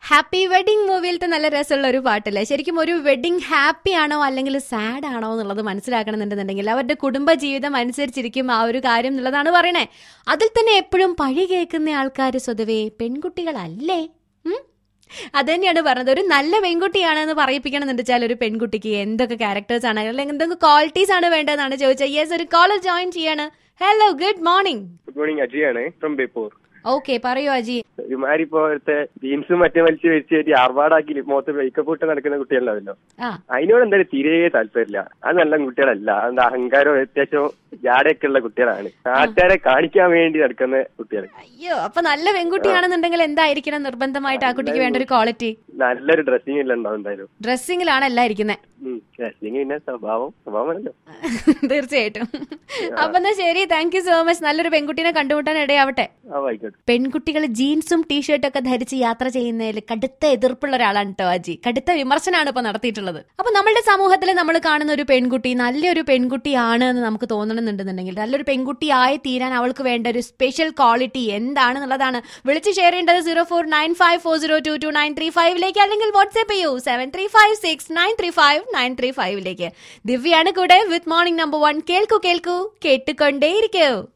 Happy wedding മൂവിയിലത്തെ നല്ല രസമുള്ള ഒരു പാട്ടല്ലേ ശരിക്കും ഒരു വെഡിങ് ഹാപ്പി ആണോ അല്ലെങ്കിൽ സാഡ് ആണോ എന്നുള്ളത് മനസ്സിലാക്കണമെന്നുണ്ടെന്നുണ്ടെങ്കിൽ അവരുടെ കുടുംബ ജീവിതം അനുസരിച്ചിരിക്കും ആ ഒരു കാര്യം എന്നുള്ളതാണ് പറയണേ അതിൽ തന്നെ എപ്പോഴും പഴി കേൾക്കുന്ന ആൾക്കാർ സ്വതവേ പെൺകുട്ടികളല്ലേ ഉം? അത് തന്നെയാണ് പറഞ്ഞത് ഒരു നല്ല പെൺകുട്ടിയാണെന്ന് പറയിപ്പിക്കണം വെച്ചാൽ ഒരു പെൺകുട്ടിക്ക് എന്തൊക്കെ ക്യാരക്ടേഴ്സ് ആണ് അല്ലെങ്കിൽ എന്തൊക്കെ ക്വാളിറ്റീസ് ആണ് വേണ്ടതെന്നാണ് ചോദിച്ചത് യെസ് ഒരു കോളേജ് ജോയിൻ ചെയ്യാണ് hello good morning good morning അജിയാണ് ഫ്രം ബേപ്പൂർ ഓക്കെ പറയൂ അജി ഒരുമാതിരി ഇപ്പോഴത്തെ ജീൻസും മറ്റേ വലിച്ചു വെച്ച് കയറ്റി ആർഭാടാക്കി മുഖത്ത് മേക്കപ്പ് ഇട്ട് നടക്കുന്ന കുട്ടികളുണ്ടാവല്ലോ ആ അതിനോട് എന്തായാലും തീരെ താല്പര്യമില്ല അത് നല്ല കുട്ടികളല്ല അത് അഹങ്കാരം അത്യാവശ്യം ജാടയൊക്കെ ഉള്ള കുട്ടികളാണ് നാട്ടുകാരെ കാണിക്കാൻ വേണ്ടി നടക്കുന്ന കുട്ടികൾ അയ്യോ അപ്പൊ നല്ല പെൺകുട്ടിയാണെന്നുണ്ടെങ്കിൽ എന്തായിരിക്കണം നിർബന്ധമായിട്ട് ആ കുട്ടിക്ക് വേണ്ട ഒരു ക്വാളിറ്റി നല്ലൊരു ഡ്രസ്സിംഗ് എല്ലാം ഉണ്ടാവും എന്തായാലും ഡ്രസ്സിങ്ങിലാണ് എല്ലാം ഇരിക്കുന്നത് ഡ്രസ്സിംഗ് പിന്നെ സ്വഭാവം സ്വഭാവമല്ലോ തീർച്ചയായിട്ടും അപ്പൊ എന്നാ ശരി താങ്ക് യു സോ മച്ച് നല്ലൊരു പെൺകുട്ടീനെ കണ്ടുമുട്ടാൻ ഇടയാവട്ടെ ആ ആയിക്കോട്ടെ പെൺകുട്ടികൾ ജീൻസും ടീഷർട്ടും ഒക്കെ ധരിച്ച് യാത്ര ചെയ്യുന്നതിൽ കടുത്ത എതിർപ്പുള്ള ഒരാളാണ് കേട്ടോ അജി കടുത്ത വിമർശനമാണ് ഇപ്പൊ നടത്തിയിട്ടുള്ളത് അപ്പൊ നമ്മളുടെ സമൂഹത്തിൽ നമ്മൾ കാണുന്ന ഒരു പെൺകുട്ടി നല്ലൊരു പെൺകുട്ടിയാണ് എന്ന് നമുക്ക് തോന്നണമെന്നുണ്ടെന്നുണ്ടെങ്കിൽ നല്ലൊരു പെൺകുട്ടിയായി തീരാൻ അവൾക്ക് വേണ്ട ഒരു സ്പെഷ്യൽ ക്വാളിറ്റി എന്താണെന്നുള്ളതാണ് വിളിച്ച് ഷെയർ ചെയ്യേണ്ടത് zero four nine five four zero two two nine three ഫൈവിലേക്ക് അല്ലെങ്കിൽ വാട്സ്ആപ്പ് ചെയ്യൂ seven three five six nine three five nine three ഫൈവിലേക്ക് ദിവ്യാണ് കൂടെ വിത്ത് മോർണിംഗ് നമ്പർ വൺ കേൾക്കൂ കേൾക്കൂ കേട്ടുകൊണ്ടേയിരിക്കൂ